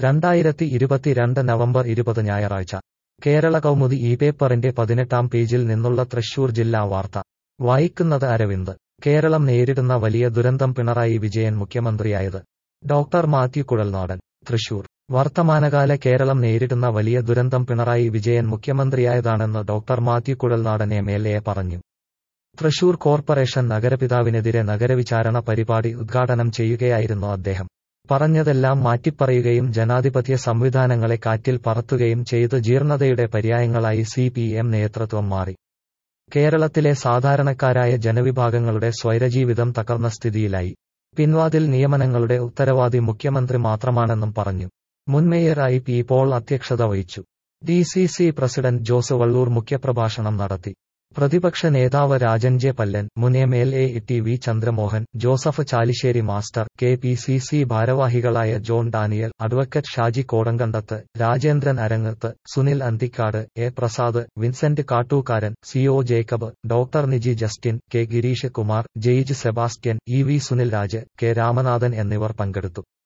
രണ്ടായിരത്തി ഇരുപത്തിരണ്ട് നവംബർ ഇരുപത് ഞായറാഴ്ച കേരള കൗമുദി ഈ പേപ്പറിന്റെ പതിനെട്ടാം പേജിൽ നിന്നുള്ള തൃശൂർ ജില്ലാ വാർത്ത വായിക്കുന്നത് അരവിന്ദ് കേരളം നേരിടുന്ന വലിയ ദുരന്തം പിണറായി വിജയൻ മുഖ്യമന്ത്രിയായത് ഡോക്ടർ മാത്യു കുഴൽനാടൻ തൃശൂർ വർത്തമാനകാല കേരളം നേരിടുന്ന വലിയ ദുരന്തം പിണറായി വിജയൻ മുഖ്യമന്ത്രിയായതാണെന്ന് doctor Mathew Kuzhalnadan M L A പറഞ്ഞു തൃശൂർ കോർപ്പറേഷൻ നഗരപിതാവിനെതിരെ നഗരവിചാരണ പരിപാടി ഉദ്ഘാടനം ചെയ്യുകയായിരുന്നു അദ്ദേഹം പറഞ്ഞതെല്ലാം മാറ്റിപ്പറയുകയും ജനാധിപത്യ സംവിധാനങ്ങളെ കാറ്റിൽ പറത്തുകയും ചെയ്ത് ജീർണതയുടെ പര്യായങ്ങളായി സി പി എം നേതൃത്വം മാറി കേരളത്തിലെ സാധാരണക്കാരായ ജനവിഭാഗങ്ങളുടെ സ്വൈരജീവിതം തകർന്ന സ്ഥിതിയിലായി പിൻവാതിൽ നിയമനങ്ങളുടെ ഉത്തരവാദി മുഖ്യമന്ത്രി മാത്രമാണെന്നും പറഞ്ഞു മുൻ മേയറായി പി പോൾ അധ്യക്ഷത വഹിച്ചു D C C president Jose Vallur മുഖ്യപ്രഭാഷണം നടത്തി പ്രതിപക്ഷ നേതാവ് രാജൻ ജെ പല്ലൻ മുൻ M L A T V Chandramohan Joseph Chalissery master K P C C ഭാരവാഹികളായ John Daniel advocate Shaji Kodankandath Rajendran Arangath Sunil Anthikad A Prasad Vincent Kattookaran C O Jacob doctor Niji Justin K Girish Kumar Jaige Sebastian E V Sunil Raj K Ramanathan എന്നിവർ പങ്കെടുത്തു